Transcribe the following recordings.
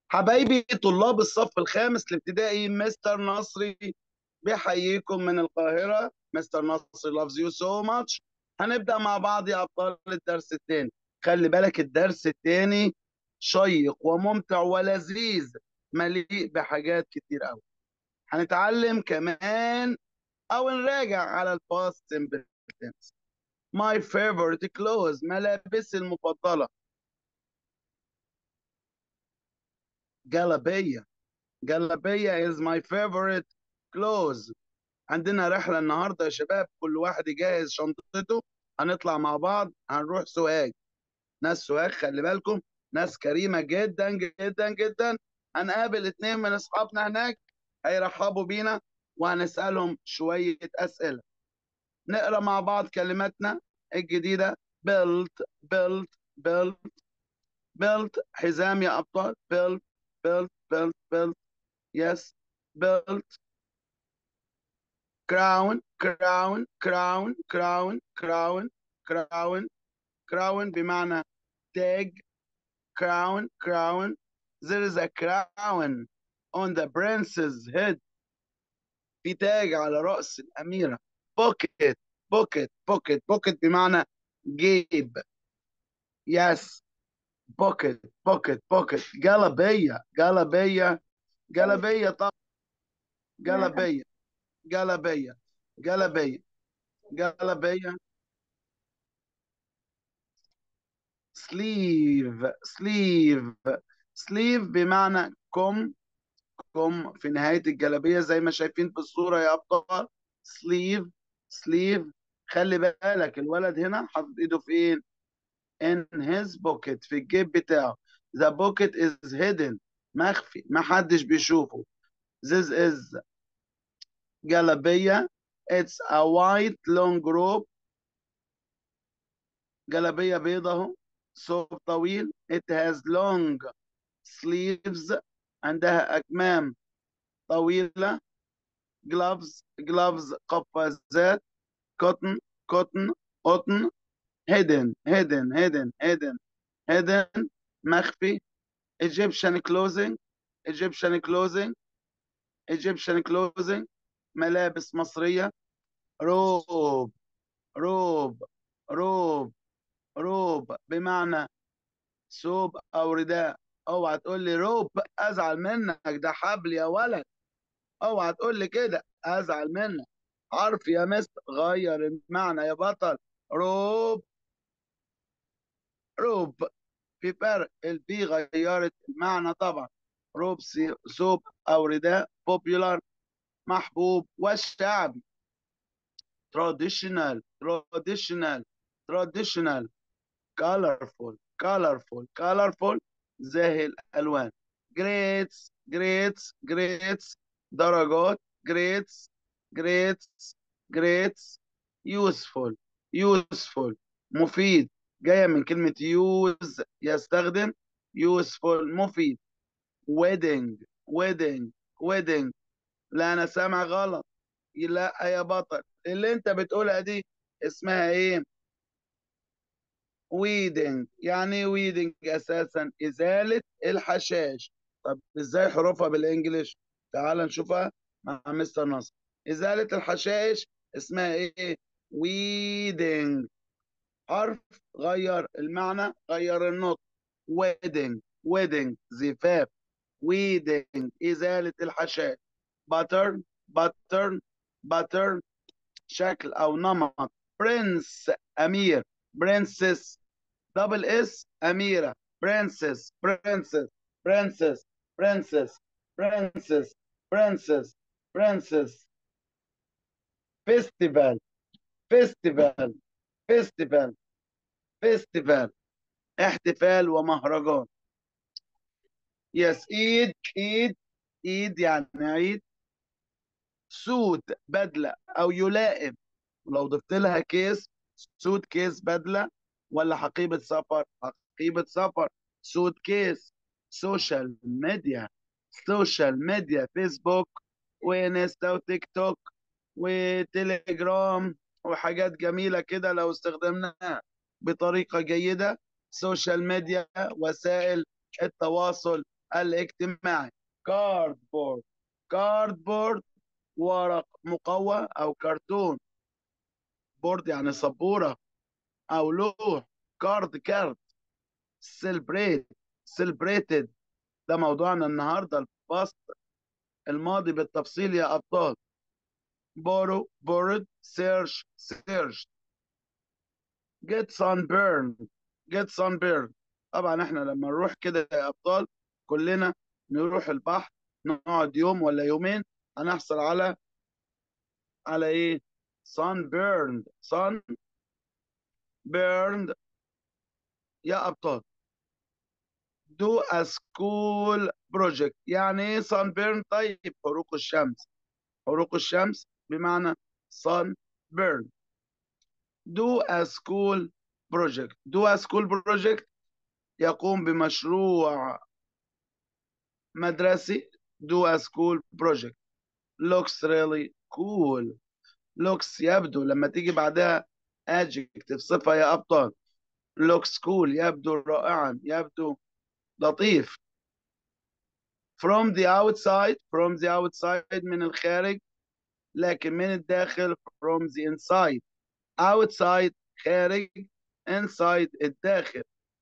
حبايبي طلاب الصف الخامس الابتدائي مستر نصري بيحييكم من القاهرة مستر نصري loves you so much هنبدأ مع بعض يا أبطال الدرس الثاني خلي بالك الدرس الثاني شيق وممتع ولذيذ مليء بحاجات كتير قوي هنتعلم كمان أو نراجع على الباست simple tense my favorite clothes ملابسي المفضلة جلابية جلابية is my favorite clothes عندنا رحلة النهاردة يا شباب كل واحد يجهز شنطته هنطلع مع بعض هنروح سوهاج ناس سوهاج خلي بالكم ناس كريمة جدا جدا جدا هنقابل اتنين من اصحابنا هناك هيرحبوا بينا وهنسألهم شوية أسئلة نقرا مع بعض كلماتنا الجديدة بيلت بيلت بيلت بيلت حزام يا أبطال بيلت belt, belt, belt. Yes, belt. Crown, crown, crown, crown, crown, crown, crown بمعنى tag, crown, crown. There is a crown on the prince's head. في تاج على رأس الأميرة. Pocket, pocket, pocket, pocket بمعنى جيب. Yes, بوكيت بوكيت بوكيت جلبية جلبية جلبية طبعا جلبية جلبية جلبية جلبية سليف سليف سليف بمعنى كم كم في نهاية الجلبية زي ما شايفين في الصورة يا أبطال سليف سليف خلي بالك الولد هنا حاطط ايده فين in his pocket في الجيب بتاعه the pocket is hidden مخفي ما حدش بيشوفه this is جلبية it's a white long robe جلبية بيضة اهو ثوب طويل it has long sleeves عندها أكمام طويلة gloves gloves قفازات cotton cotton cotton hidden hidden hidden hidden hidden مخفي Egyptian clothing Egyptian clothing Egyptian clothing ملابس مصرية روب روب روب روب بمعنى ثوب أو رداء اوعى تقول لي روب ازعل منك ده حبل يا ولد اوعى تقول لي كده ازعل منك حرف يا مستر غير المعنى يا بطل روب روب في فرق البي غيرت المعنى طبعا روب ثوب او رداء بوبيولار محبوب والشعبي traditional traditional traditional colorful colorful colorful زاهي الالوان grades grades grades درجات grades grades grades useful useful مفيد جايه من كلمه يوز يستخدم يوسفول مفيد ويدنج ويدنج ويدنج لا انا سامع غلط لا يا بطل اللي انت بتقولها دي اسمها ايه ويدنج يعني ويدنج اساسا ازاله الحشائش طب ازاي حروفها بالانجلش تعال نشوفها مع مستر نصر ازاله الحشائش اسمها ايه ويدنج حرف غير المعنى غير النطق ويدنج ويدنج زفاف ويدنج إزالة الحشائش باترن باترن باترن شكل أو نمط برنس أمير برنسس دبل اس أميرة برنسس برنسس برنسس برنسس برنسس برنسس برنسس فيستيفال فيستيفال فيستيفال فيستيفال احتفال ومهرجان يس ايد ايد ايد يعني عيد سود بدلة او يلائم لو ضفت لها كيس سود كيس بدلة ولا حقيبة سفر حقيبة سفر سود كيس سوشيال ميديا سوشيال ميديا فيسبوك وانستا وتيك توك وتليجرام وحاجات جميلة كده لو استخدمناها بطريقة جيدة سوشيال ميديا وسائل التواصل الاجتماعي cardboard cardboard ورق مقوى أو كرتون بورد يعني سبورة أو لوح كارد كارد celebrate celebrated ده موضوعنا النهاردة الباست الماضي بالتفصيل يا أبطال borrow borrowed search searched get sunburned get sunburned طبعا احنا لما نروح كده يا أبطال كلنا نروح البحر نقعد يوم ولا يومين هنحصل على على ايه sunburned sun burned يا أبطال do a school project يعني ايه sunburn طيب حروق الشمس حروق الشمس بمعنى sunburn do a school project do a school project يقوم بمشروع مدرسي do a school project looks really cool looks يبدو لما تيجي بعدها adjective صفة يا أبطال looks cool يبدو رائعا يبدو لطيف from the outside from the outside من الخارج لكن من الداخل from the inside outside خارج inside الداخل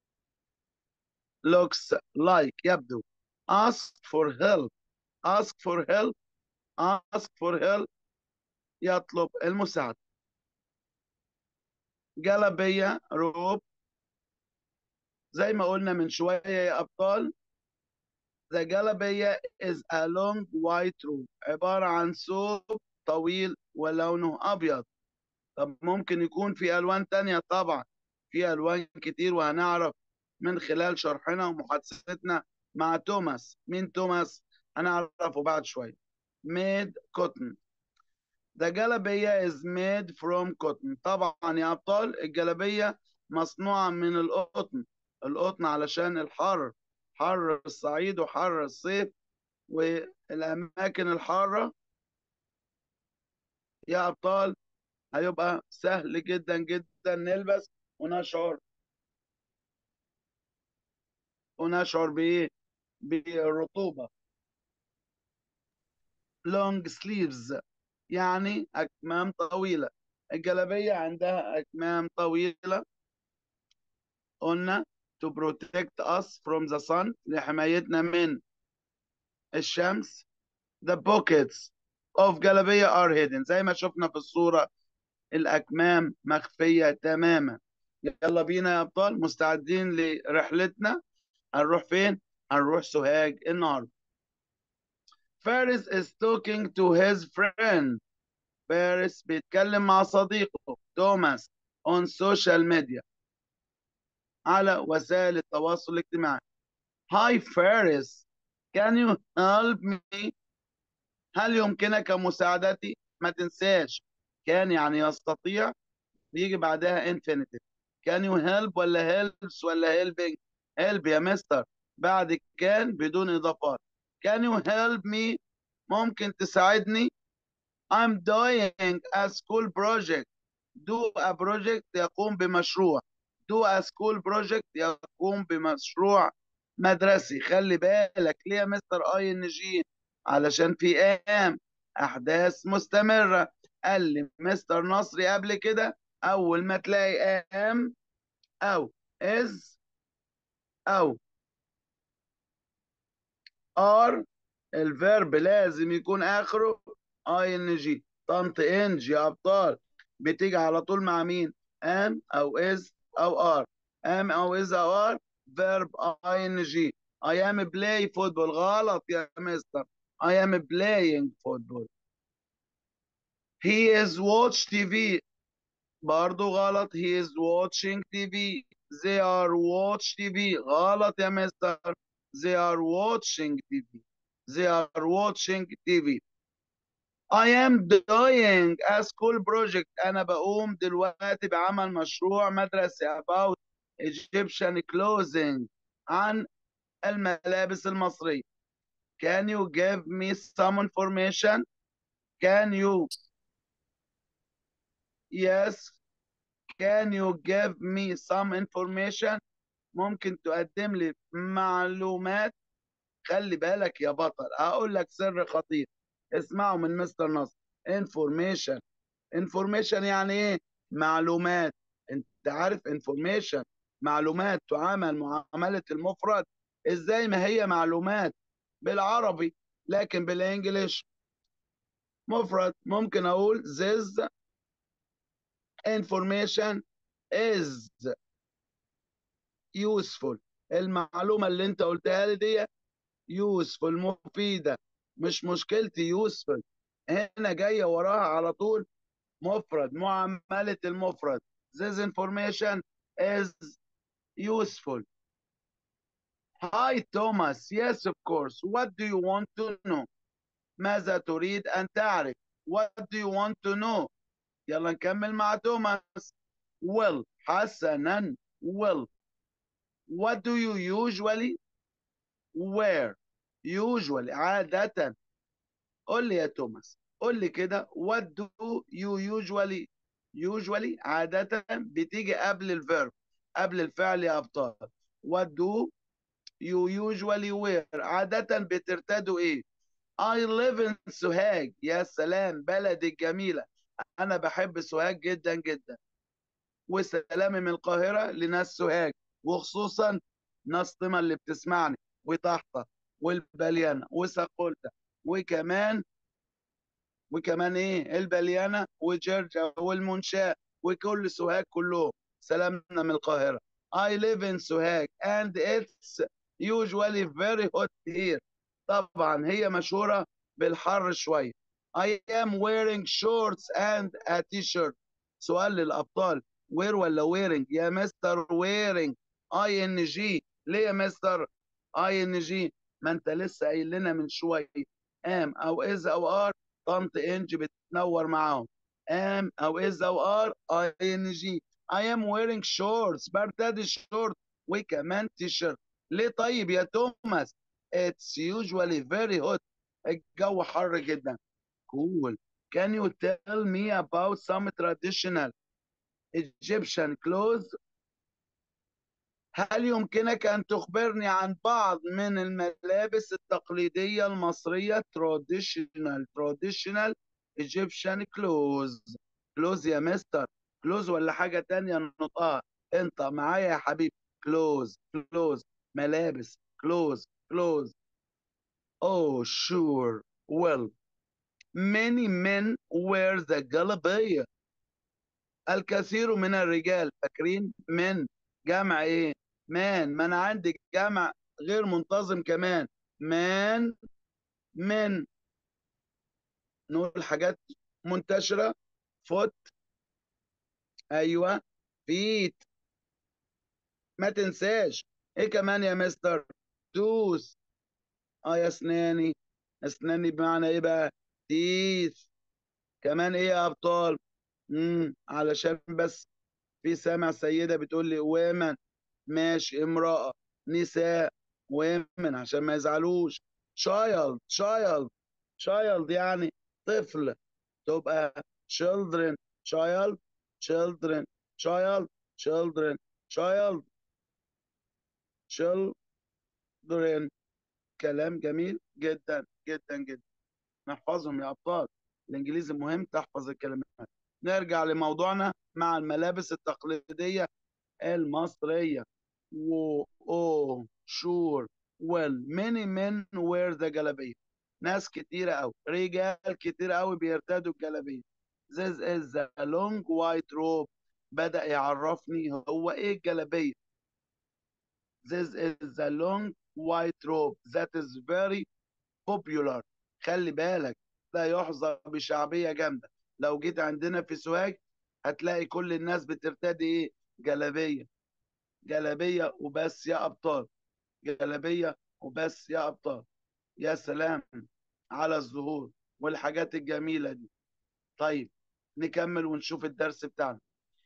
looks like يبدو ask for help ask for help ask for help يطلب المساعدة جلبية روب زي ما قلنا من شوية يا أبطال The جلبية is a long white robe عبارة عن ثوب طويل ولونه أبيض طب ممكن يكون في ألوان تانية طبعا في ألوان كتير وهنعرف من خلال شرحنا ومحادثتنا مع توماس مين توماس هنعرفه بعد شوية made cotton The جلبية is made from cotton طبعا يا أبطال الجلبية مصنوعة من القطن القطن علشان الحر حر الصعيد وحر الصيف والأماكن الحارة يا أبطال هيبقى سهل جدا جدا نلبس ونشعر ونشعر بإيه؟ بالرطوبة long sleeves يعني أكمام طويلة الجلابية عندها أكمام طويلة قلنا to protect us from the sun لحمايتنا من الشمس the pockets of جلابية are hidden زي ما شفنا في الصورة الأكمام مخفية تماما يلا بينا يا أبطال مستعدين لرحلتنا هنروح فين؟ هنروح سوهاج النهارده فارس is talking to his friend فارس بيتكلم مع صديقه توماس on social media على وسائل التواصل الاجتماعي Hi Faris can you help me هل يمكنك مساعدتي ما تنساش كان يعني يستطيع بيجي بعدها infinitive can you help ولا helps ولا helping help يا مستر بعد كان بدون إضافات can you help me ممكن تساعدني I'm doing a school project do a project يقوم بمشروع do a school project يقوم بمشروع مدرسي خلي بالك ليه يا مستر اي ان جي علشان في ام احداث مستمره قال لي مستر نصري قبل كده اول ما تلاقي ام او از او ار الفيرب لازم يكون اخره اي ان جي طنط انج يا ابطال بتيجي على طول مع مين ام او از او ار ام او از او ار فيرب اي ان جي I am play football غلط يا مستر I am playing football he is watch TV برضو غلط he is watching TV they are watch TV غلط يا مستر they are watching TV they are watching TV I am doing a school project أنا بقوم دلوقتي بعمل مشروع مدرسي about Egyptian clothing عن الملابس المصرية Can you give me some information? Can you Yes Can you give me some information? ممكن تقدم لي معلومات خلي بالك يا بطل هقول لك سر خطير اسمعوا من مستر نصر انفورميشن انفورميشن يعني ايه معلومات انت عارف انفورميشن معلومات تعامل معاملة المفرد ازاي ما هي معلومات بالعربي لكن بالانجليش مفرد ممكن اقول this information is useful المعلومة اللي انت قلتها لي دي useful مفيدة مش مشكلتي useful هنا جاية وراها على طول مفرد معاملة المفرد this information is useful Hi Thomas yes of course what do you want to know ماذا تريد أن تعرف what do you want to know يلا نكمل مع توماس well حسنا well what do you usually wear usually عادة قول لي يا توماس قول لي كده what do you usually usually عادة بتيجي قبل الفيرب قبل الفعل يا أبطال what do you usually wear عادة بترتدوا إيه I live in سوهاج يا سلام بلدي الجميلة أنا بحب سوهاج جدا جدا وسلامي من القاهرة لناس سوهاج وخصوصا ناس طمى اللي بتسمعني وطحطة والبليانة وساقولتا وكمان وكمان ايه البليانة وجرجا والمنشاة وكل سوهاج كلهم سلامنا من القاهرة I live in سوهاج and it's usually very hot here طبعا هي مشهورة بالحر شوية I am wearing shorts and a t-shirt سؤال للأبطال وير ولا wearing يا مستر wearing اي ان جي ليه يا مستر اي ان جي ما انت لسه قايل لنا من شويه ام او از او ار طنط انج بتنور معاهم ام او از او ار اي ان جي I am wearing shorts برتدي شورت وكمان تي شيرت ليه طيب يا توماس It's usually very hot الجو حر جدا cool Can you tell me about some traditional Egyptian clothes هل يمكنك أن تخبرني عن بعض من الملابس التقليدية المصرية traditional traditional Egyptian clothes clothes يا مستر clothes ولا حاجة تانية نطقها انت معايا يا حبيبي clothes clothes ملابس clothes clothes oh sure well many men wear the جلابية الكثير من الرجال فاكرين من جمع ايه مان ما انا عندي جمع غير منتظم كمان مان من نقول حاجات منتشرة فوت ايوه فيت ما تنساش ايه كمان يا مستر دوس اه يا اسناني اسناني بمعنى ايه بقى تيث كمان ايه يا ابطال امم علشان بس في سامع سيدة بتقول لي ومن ماشي امرأة نساء ومن عشان ما يزعلوش child child child يعني طفل تبقى children child children child children child children كلام جميل جدا جدا جدا نحفظهم يا أبطال الإنجليزي مهم تحفظ الكلمات نرجع لموضوعنا مع الملابس التقليدية المصرية و oh sure well many men wear the جلابية ناس كتيرة أوي رجال كتير أوي بيرتدوا الجلابية this is the long white robe بدأ يعرفني هو إيه الجلابية this is the long white robe that is very popular خلي بالك لا يحظى بشعبية جامدة لو جيت عندنا في سوهاج هتلاقي كل الناس بترتدي ايه جلابيه جلابيه وبس يا ابطال جلابيه وبس يا ابطال يا سلام على الظهور والحاجات الجميله دي طيب نكمل ونشوف الدرس بتاعنا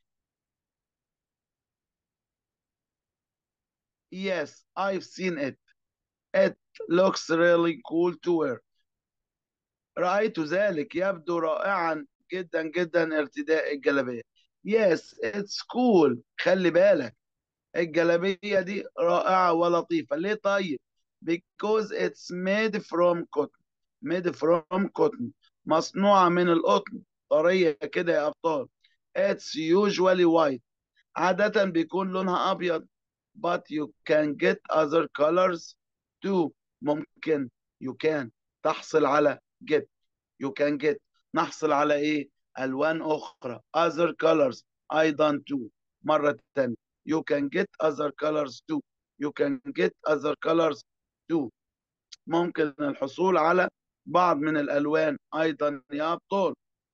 Yes, I've seen it. It looks really cool to wear. رأيت ذلك يبدو رائعا جدا جدا ارتداء الجلابيه يس اتس كول خلي بالك الجلابيه دي رائعه ولطيفه ليه طيب because it's made from cotton made from cotton مصنوعة من القطن طرية كده يا أبطال it's usually white عادة بيكون لونها أبيض but you can get other colors too ممكن you can تحصل على get you can get نحصل على إيه ألوان أخرى other colors أيضا too مرة تانية you can get other colors too you can get other colors too ممكن الحصول على بعض من الألوان أيضا يا أبطال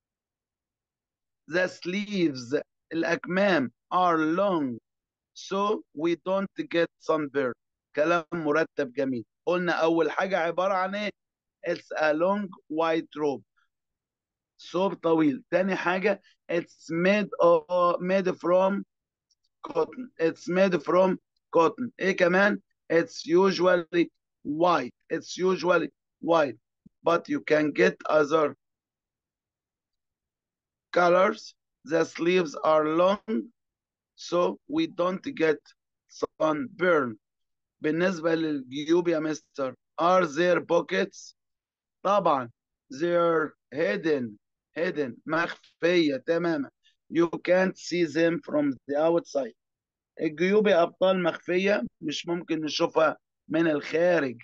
the sleeves الأكمام are long so we don't get sunburn كلام مرتب جميل قلنا أول حاجة عبارة عن إيه it's a long white robe ثوب طويل تاني حاجة it's made of, made from cotton it's made from cotton ايه كمان it's usually white it's usually white but you can get other colors the sleeves are long so we don't get sunburn بالنسبة للجيوب يا مستر are there pockets طبعا they're hidden hidden مخفية تماما you can't see them from the outside الجيوب يا أبطال مخفية مش ممكن نشوفها من الخارج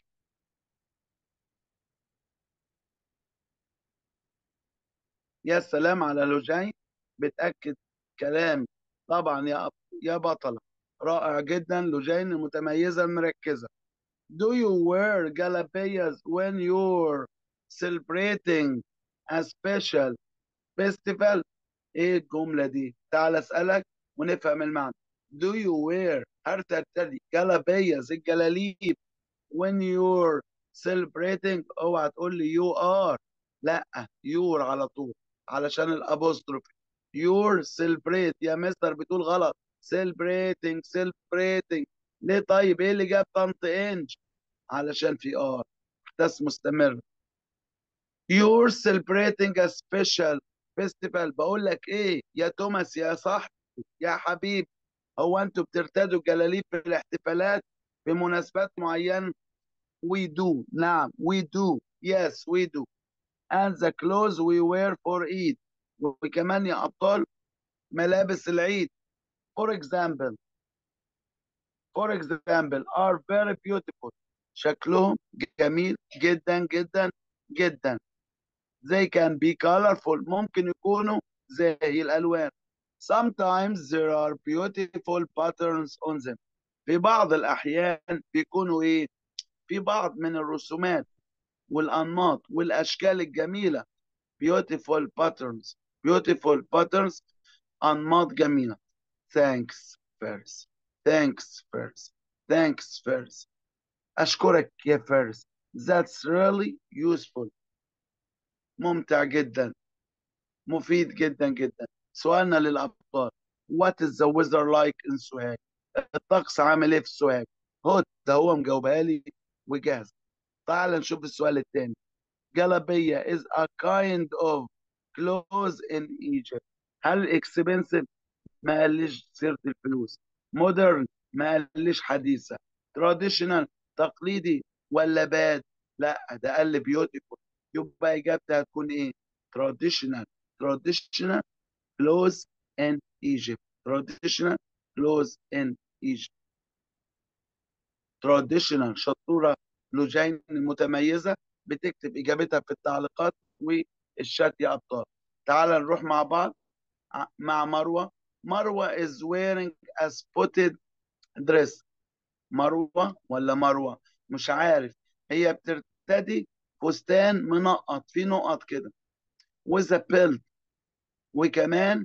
يا سلام على لوجين بتأكد كلامي طبعا يا أب... يا بطلة رائع جدا لوجين المتميزة المركزة Do you wear jalapenos when you're celebrating a special festival ايه الجملة دي تعال اسألك ونفهم المعنى Do you wear هل ترتدي جلابيز الجلاليب when you're celebrating اوعى تقول لي you are لا you're على طول علشان الابوستروفي you're celebrate يا مستر بتقول غلط celebrating celebrating ليه طيب ايه اللي جاب طنط انج علشان في ار احداث مستمر you're celebrating a special festival بقول لك ايه يا توماس يا صاحبي يا حبيبي هو انتوا بترتدوا جلاليب في الاحتفالات في مناسبات معينه we do نعم we do yes we do and the clothes we wear for Eid وكمان يا أبطال ملابس العيد for example for example are very beautiful شكلهم جميل جدا جدا جدا they can be colorful ممكن يكونوا زي الألوان sometimes there are beautiful patterns on them في بعض الأحيان بيكونوا إيه في بعض من الرسومات والأنماط والأشكال الجميلة beautiful patterns beautiful patterns أنماط جميلة thanks first thanks first thanks first أشكرك يا فارس that's really useful ممتع جدا مفيد جدا جدا سؤالنا للأبطال what is the weather like in سوهاج الطقس عامل ايه في سوهاج هو ده هو مجاوبها لي وجاهز تعال نشوف السؤال الثاني جلابية is a kind of clothes in Egypt هل expensive ما قاليش سيرة الفلوس modern ما قاليش حديثة traditional تقليدي ولا باد لا ده قال لي beautiful يبقى اجابتها هتكون ايه traditional traditional clothes in Egypt traditional clothes in Egypt traditional شطورة لوجين المتميزة بتكتب إجابتها في التعليقات والشات يا أبطال تعال نروح مع بعض مع مروة مروة is wearing a spotted dress مروة ولا مروة مش عارف هي بترتدي فستان منقط فيه نقط كده with a belt وكمان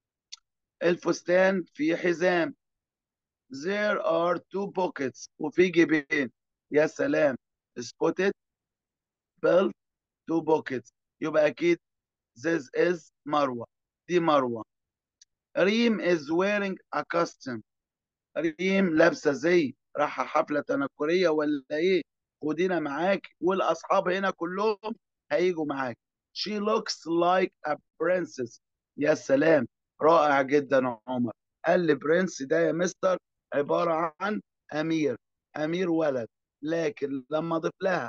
الفستان فيه حزام there are two pockets وفي جيبين يا سلام spotted belt two pockets يبقى أكيد this is مروة دي مروة ريم is wearing a costume ريم لابسة زي رايحة حفلة تنكرية ولا إيه خدينا معاك والأصحاب هنا كلهم هيجوا معاك she looks like a princess يا سلام رائع جدا عمر قال لي برنس ده يا مستر عبارة عن أمير أمير ولد لكن لما اضيف لها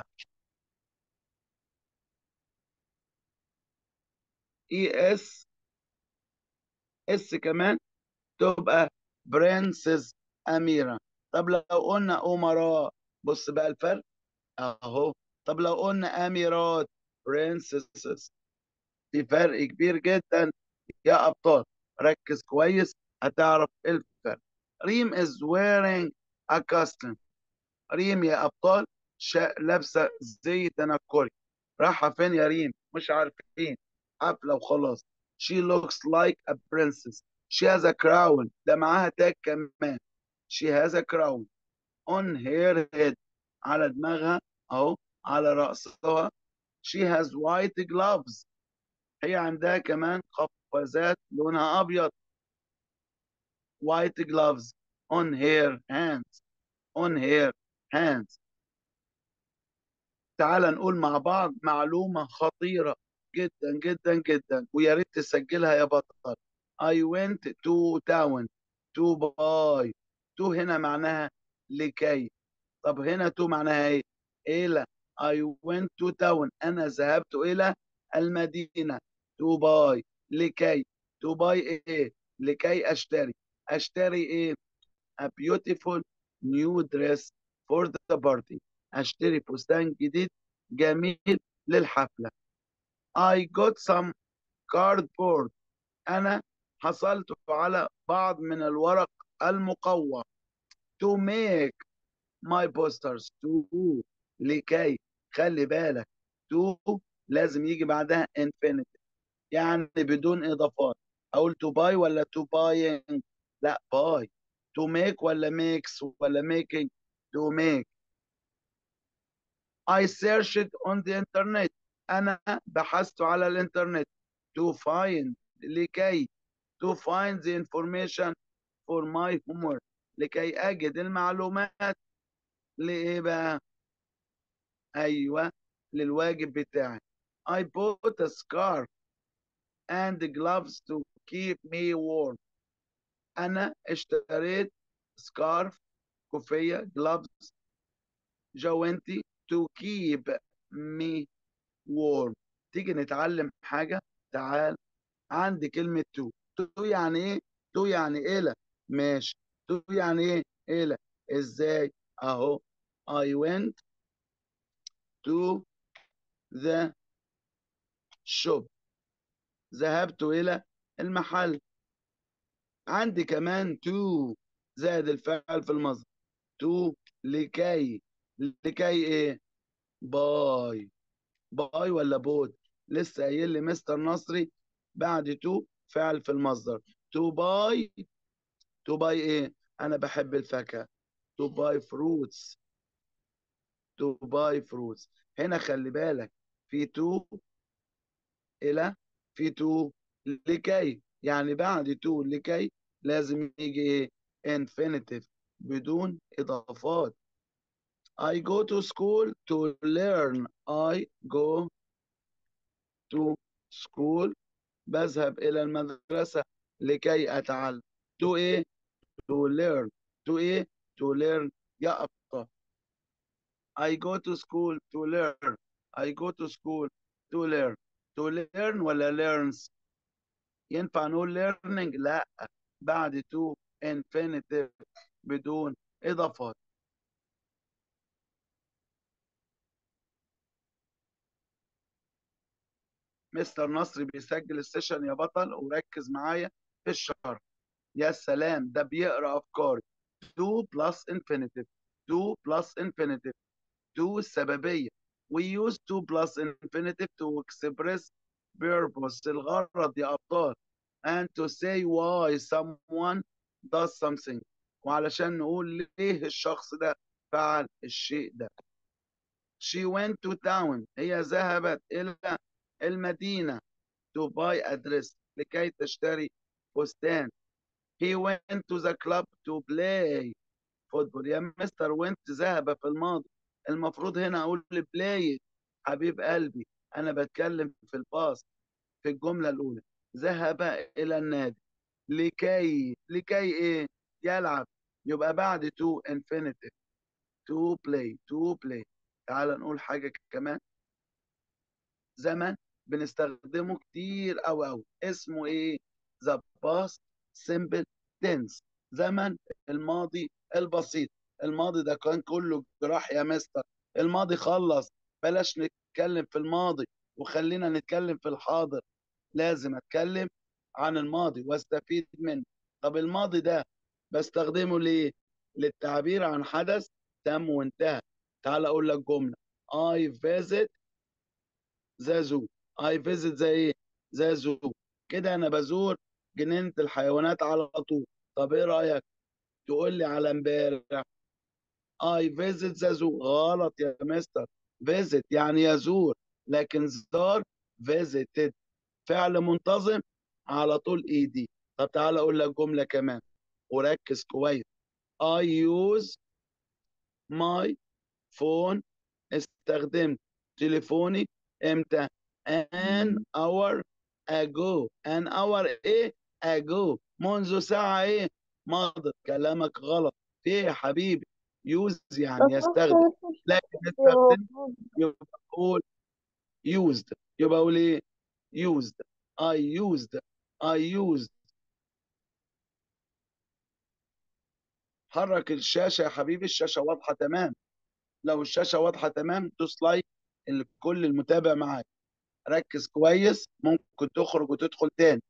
اي اس اس كمان تبقى برنسس اميره طب لو قلنا امراء بص بقى الفرق اهو طب لو قلنا اميرات برنسسز في فرق كبير جدا يا ابطال ركز كويس هتعرف الفرق ريم is wearing a costume ريم يا ابطال شا... لابسه زي تنكري رايحه فين يا ريم مش عارفين حفله وخلاص she looks like a princess she has a crown ده معاها تاج كمان she has a crown on her head على دماغها اهو على رأسها she has white gloves هي عندها كمان قفازات لونها أبيض white gloves on her hands on her hands تعال نقول مع بعض معلومة خطيرة جدا جدا جدا ويا ريت تسجلها يا بطل I went to town to buy to هنا معناها لكي طب هنا to معناها ايه؟ إلى I went to town أنا ذهبت إلى المدينة to buy لكي to buy إيه؟ لكي أشتري أشتري إيه؟ a beautiful new dress for the party أشتري فستان جديد جميل للحفلة I got some cardboard أنا حصلت على بعض من الورق المقوى to make my posters to لكي خلي بالك to لازم يجي بعدها infinity يعني بدون إضافات أقول to buy ولا to buying لا buy to make ولا makes ولا making to make I searched on the internet أنا بحثت على الإنترنت to find لكي to find the information for my homework لكي أجد المعلومات لإيه بقى؟ أيوة للواجب بتاعي I bought a scarf and gloves to keep me warm أنا اشتريت سكارف كوفية gloves جوانتي to keep me warm تيجي نتعلم حاجة تعال عندي كلمة to to يعني ايه to يعني إلى ماشي to يعني ايه إلى ازاي اهو I went to the shop ذهبت إلى المحل عندي كمان to زائد الفعل في المصدر to لكي لكي ايه باي باي ولا بود لسه قايل لي مستر نصري بعد تو فعل في المصدر تو باي تو باي ايه انا بحب الفاكهه تو باي فروتس تو باي فروتس هنا خلي بالك في تو الى في تو لكي يعني بعد تو لكي لازم يجي ايه infinitive بدون اضافات I go to school to learn. I go to school بذهب إلى المدرسة لكي أتعلم. To إيه؟ To learn. To إيه؟ To learn. يا أبطال. I go to school to learn. I go to school to learn. To learn ولا learns؟ ينفع نقول learning؟ لا. بعد to infinitive بدون إضافات. مستر نصري بيسجل السيشن يا بطل وركز معايا في الشرح يا سلام ده بيقرا افكاري 2 بلس infinitive 2 بلس infinitive 2 السببيه we use 2 plus infinitive to express purpose الغرض يا ابطال and to say why someone does something وعلشان نقول ليه الشخص ده فعل الشيء ده she went to town هي ذهبت إلى المدينة to buy a dress لكي تشتري فستان he went to the club to play football يا مستر وينت ذهب في الماضي المفروض هنا أقول play حبيب قلبي أنا بتكلم في الباص في الجملة الأولى ذهب إلى النادي لكي لكي إيه يلعب يبقى بعد to infinitive to play to play تعال نقول حاجة كمان زمن بنستخدمه كتير أوي أوي اسمه إيه؟ the past simple tense زمن الماضي البسيط الماضي ده كان كله جراح يا مستر الماضي خلص بلاش نتكلم في الماضي وخلينا نتكلم في الحاضر لازم اتكلم عن الماضي واستفيد منه طب الماضي ده بستخدمه ليه للتعبير عن حدث تم وانتهى تعال اقول لك جمله I visit the zoo I visit زي ايه زي zoo كده انا بزور جنينة الحيوانات على طول طب ايه رأيك تقول لي على امبارح I visit the zoo غلط يا مستر visit يعني يزور لكن زار visited فعل منتظم على طول ايدي طب تعال اقول لك جملة كمان وركز كويس I use my phone استخدمت تليفوني امتى an hour ago an hour ايه ago منذ ساعة ايه مضت كلامك غلط في ايه يا حبيبي يوز يعني يستخدم لكن استخدم يبقى اقول used يبقى اقول ايه used I used I used حرك الشاشة يا حبيبي الشاشة واضحة تمام لو الشاشة واضحة تمام دوس لايك الكل المتابع معاك ركز كويس ممكن تخرج وتدخل تاني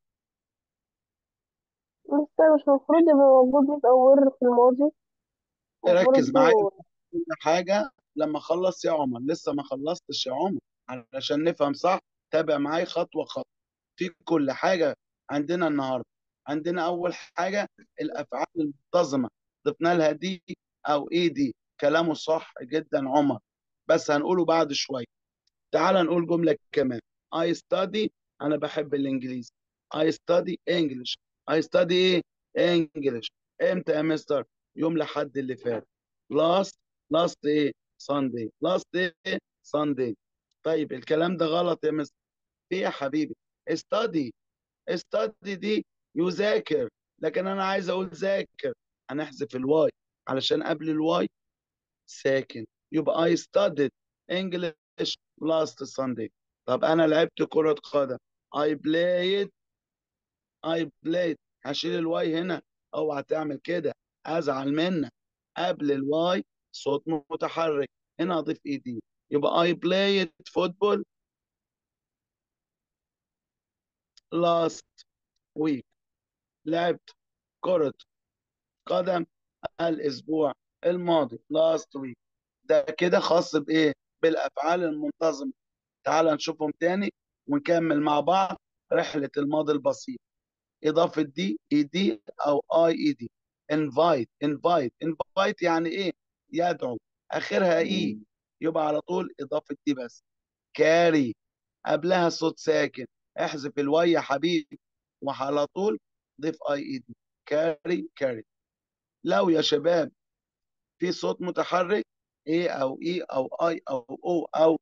مستر مش المفروض يبقى موجود يبقى ور في الماضي المفروض ركز معايا هو- كل حاجة لما اخلص يا عمر لسه ما خلصتش يا عمر علشان نفهم صح تابع معايا خطوة خطوة في كل حاجة عندنا النهاردة عندنا أول حاجة الأفعال المنتظمة ضفنا لها دي أو إيه دي كلامه صح جدا عمر بس هنقوله بعد شوية تعال نقول جملة كمان I study أنا بحب الإنجليزي I study English I study إيه English إمتى يا مستر يوم الأحد اللي فات last last إيه Sunday last إيه Sunday طيب الكلام ده غلط يا مستر في إيه يا حبيبي study study دي يذاكر لكن أنا عايز أقول ذاكر هنحذف الواي علشان قبل الواي ساكن يبقى I studied English last Sunday طب أنا لعبت كرة قدم I played I played هشيل الواي هنا اوعى تعمل كده ازعل منك قبل الواي صوت متحرك هنا اضيف ايدي يبقى I played football last week لعبت كرة قدم الاسبوع الماضي last week ده كده خاص بايه بالافعال المنتظمه تعال نشوفهم تاني ونكمل مع بعض رحله الماضي البسيط اضافه دي اي دي او اي اي دي انفايت انفايت انفايت يعني ايه يدعو اخرها اي يبقى على طول اضافه دي بس كاري قبلها صوت ساكن احذف الواي يا حبيبي وعلى طول ضيف اي اي دي كاري كاري لو يا شباب في صوت متحرك ايه او اي او اي او او او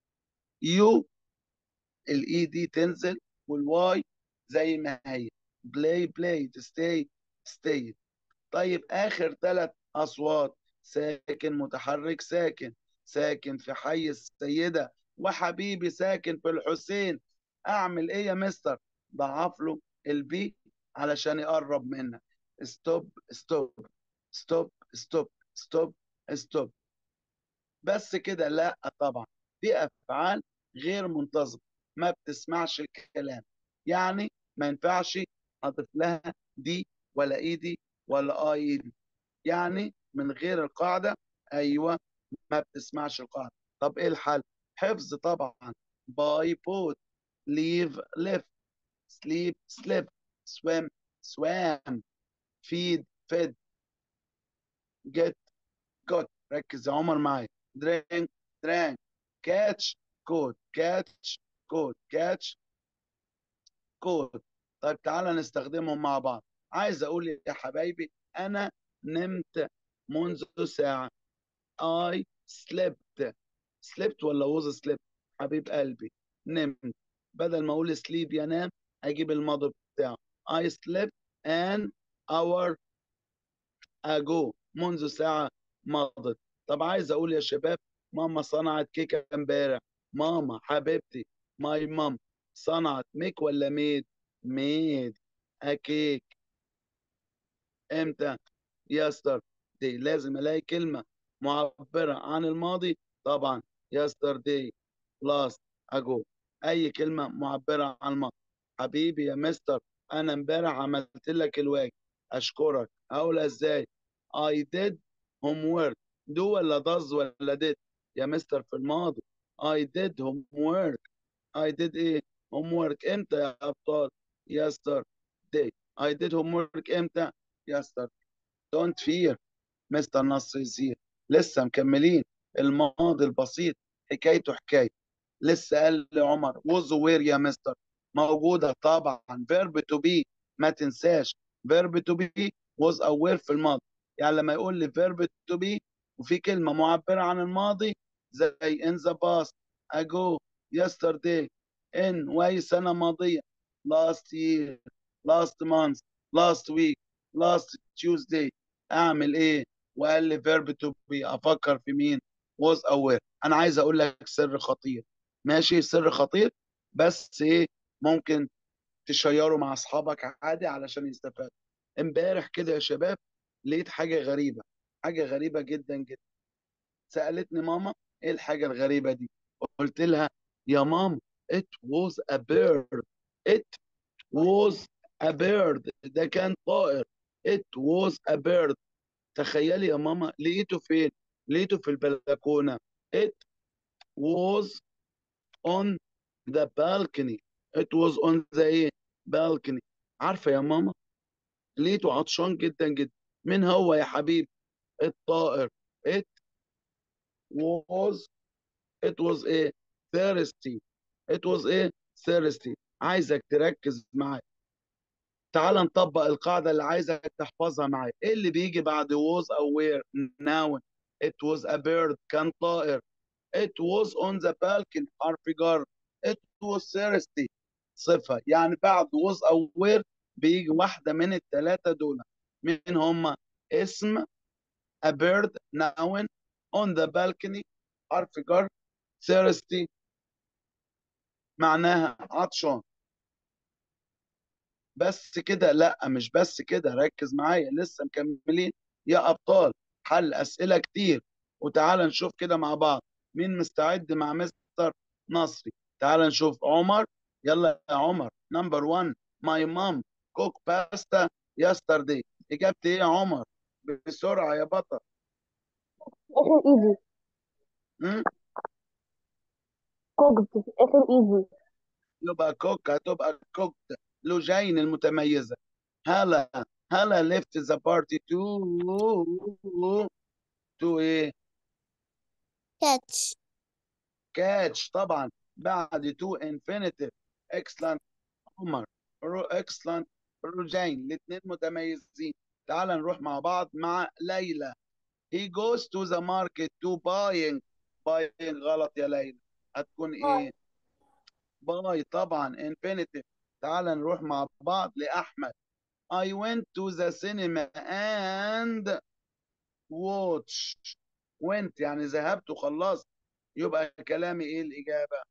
يو الاي دي تنزل والواي زي ما هي بلاي بلاي ستي ستي طيب اخر ثلاث اصوات ساكن متحرك ساكن ساكن في حي السيده وحبيبي ساكن في الحسين اعمل ايه يا مستر ضعف له البي علشان يقرب منك ستوب ستوب ستوب ستوب ستوب ستوب بس كده لا طبعا في افعال غير منتظمه ما بتسمعش الكلام يعني ما ينفعش اضيف لها دي ولا ايدي ولا اي ايدي يعني من غير القاعده ايوه ما بتسمعش القاعده طب ايه الحل حفظ طبعا باي بوت ليف ليف سليب سليب swim swam feed fed get got ركز يا عمر معايا drink drank catch caught catch caught catch caught طيب تعالى نستخدمهم مع بعض عايز اقول يا حبايبي انا نمت منذ ساعة I slept slept ولا was slept حبيب قلبي نمت بدل ما اقول sleep ينام اجيب الماضي بتاعه I slept an hour ago منذ ساعة مضت طب عايز اقول يا شباب ماما صنعت كيكه امبارح ماما حبيبتي ماي مام صنعت ميك ولا ميد ميد اكيك امتى يستر دي لازم الاقي كلمه معبره عن الماضي طبعا يستر دي لاست اجو اي كلمه معبره عن الماضي حبيبي يا مستر انا امبارح عملت لك الواجب اشكرك اقول ازاي I did homework do ولا does ولا did يا مستر في الماضي I did homework I did ايه homework امتى يا ابطال yesterday I did homework امتى yesterday don't fear مستر نصر يزيد لسه مكملين الماضي البسيط حكايته حكايه لسه قال لي عمر was where يا مستر موجوده طبعا verb to be ما تنساش verb to be was aware في الماضي يعني لما يقول لي verb to be وفي كلمه معبره عن الماضي زي in the past ago yesterday in واي سنه ماضيه last year last month last week last Tuesday اعمل ايه وقال لي verb to be افكر في مين was aware انا عايز اقول لك سر خطير ماشي سر خطير بس ايه ممكن تشيره مع اصحابك عادي علشان يستفادوا امبارح كده يا شباب لقيت حاجه غريبه حاجه غريبه جدا جدا سالتني ماما ايه الحاجه الغريبه دي قلت لها يا ماما it was a bird it was a bird ده كان طائر it was a bird تخيلي يا ماما لقيته فين لقيته في البلكونه it was on the balcony it was on the ايه balcony عارفه يا ماما لقيته عطشان جدا جدا من هو يا حبيبي الطائر it was it was ايه thirsty it was ايه thirsty عايزك تركز معايا تعال نطبق القاعدة اللي عايزك تحفظها معايا ايه اللي بيجي بعد was او where noun it was a bird كان طائر it was on the balcony حرف جر it was thirsty صفة يعني بعد was او where بيجي واحدة من الثلاثة دول مين هما اسم a bird noun on the balcony حرف جر thirsty معناها عطشان بس كده لا مش بس كده ركز معايا لسه مكملين يا ابطال حل اسئله كتير وتعال نشوف كده مع بعض مين مستعد مع مستر نصري تعال نشوف عمر يلا يا عمر نمبر 1 ماي مام كوك باستا يسترداي اجابتي ايه يا عمر بسرعه يا بطل اخر ايزي م? كوكد اخر ايزي يبقى كوك هتبقى كوك لوجين المتميزه هلا هلا ليفت ذا بارتي تو تو ايه catch كاتش طبعا بعد تو انفينيتيف اكسلنت عمر رو اكسلنت روجين الاثنين متميزين تعال نروح مع بعض مع ليلى he goes to the market to buying buying غلط يا ليلى هتكون ايه باي طبعا infinitive تعال نروح مع بعض لأحمد I went to the cinema and watched went يعني ذهبت وخلصت يبقى كلامي ايه الإجابة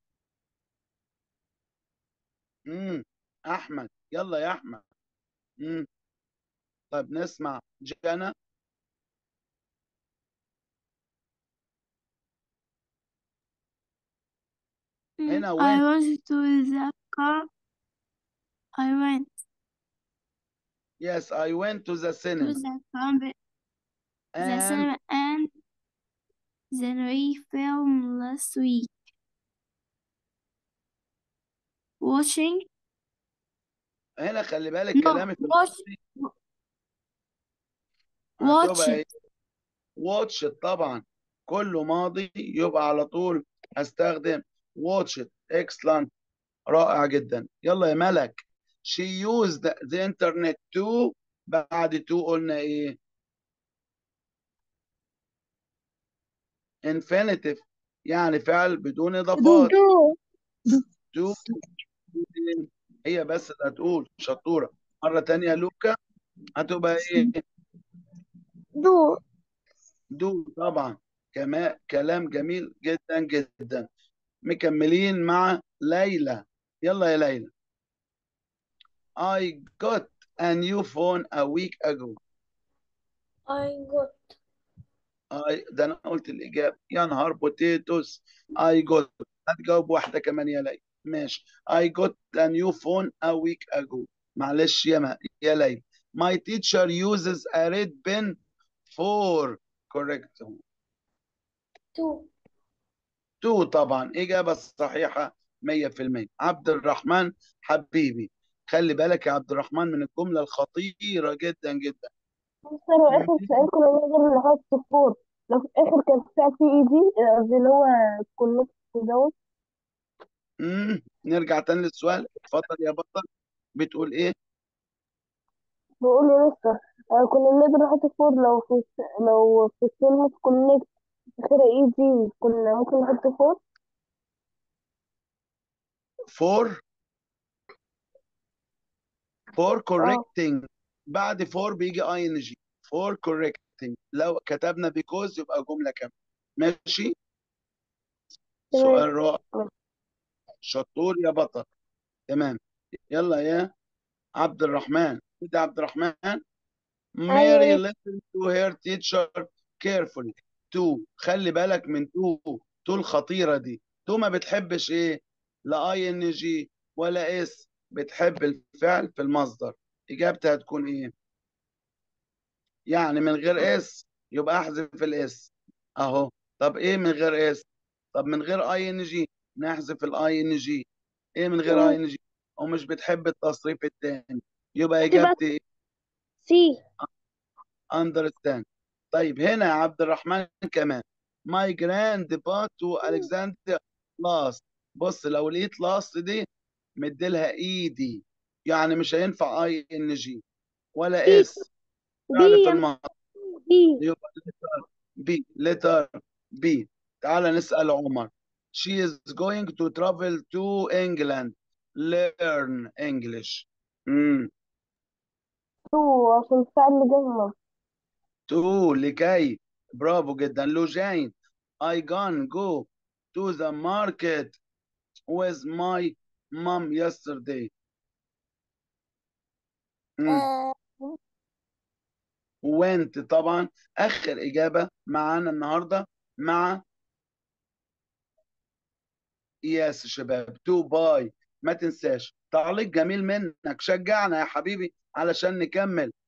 امم أحمد يلا يا أحمد امم طيب نسمع جنى هنا I وين went to the car I went yes I went to the to cinema the camp the and cinema and then we filmed last week watching هنا خلي بالك no كلامي في watch الماضي هتبقى watch ايه واتش طبعا كله ماضي يبقى على طول هستخدم واتش اكسلنت رائع جدا يلا يا ملك she used the internet to بعد to قلنا ايه infinitive يعني فعل بدون اضافات دو to هي بس اللي هتقول شطوره مره تانية لوكا هتبقى ايه دو دو طبعا كما كلام جميل جدا جدا مكملين مع ليلى يلا يا ليلى I got a new phone a week ago I got I ده انا قلت الاجابه يا نهار بوتيتوس I got هتجاوب واحده كمان يا ليلى ماشي I got a new phone a week ago معلش يا ما يا ليلى My teacher uses a red pen for correct two تو طبعا إجابة صحيحة 100% عبد الرحمن حبيبي خلي بالك يا عبد الرحمن من الجملة الخطيرة جدا جدا مستر وآخر سؤال كنا نقدر نحط صفور لو في الآخر كان بتاع سي اي دي قصدي اللي هو كونكت دوت مم. نرجع تاني للسؤال اتفضل يا بطل بتقول ايه بقول يا مستر آه، كنا نقدر نحط صفور لو في الس- لو في كلمة كونكت آخرها اي دي كنا ممكن نحط فور فور فور correcting بعد فور بيجي اي ان جي فور correcting لو كتبنا بيكوز يبقى جملة كاملة ماشي تمام. سؤال رائع شطور يا بطل تمام يلا يا عبد الرحمن ده عبد الرحمن Mary أيوة. listened to her teacher carefully تو خلي بالك من تو تو الخطيرة دي تو ما بتحبش ايه لا اي ان جي ولا اس بتحب الفعل في المصدر اجابتها هتكون ايه يعني من غير اس يبقى احذف الاس اهو طب ايه من غير اس طب من غير اي ان جي نحذف الاي ان جي ايه من غير اي ان جي ومش بتحب التصريف الثاني يبقى هتبقى اجابتي ايه سي understand طيب هنا يا عبد الرحمن كمان my grandpa to Alexander last بص لو لقيت last دي مديلها ايدي يعني مش هينفع اي ان جي ولا بي. اس فعل بي في يا الماضي بي يبقى letter B letter B تعال نسأل عمر she is going to travel to England learn English امم تو عشان فعل جملة to لكي برافو جدا لوجين I gone go to the market with my mom yesterday مم. went طبعا آخر إجابة معانا النهاردة مع يس شباب تو باي ما تنساش تعليق جميل منك شجعنا يا حبيبي علشان نكمل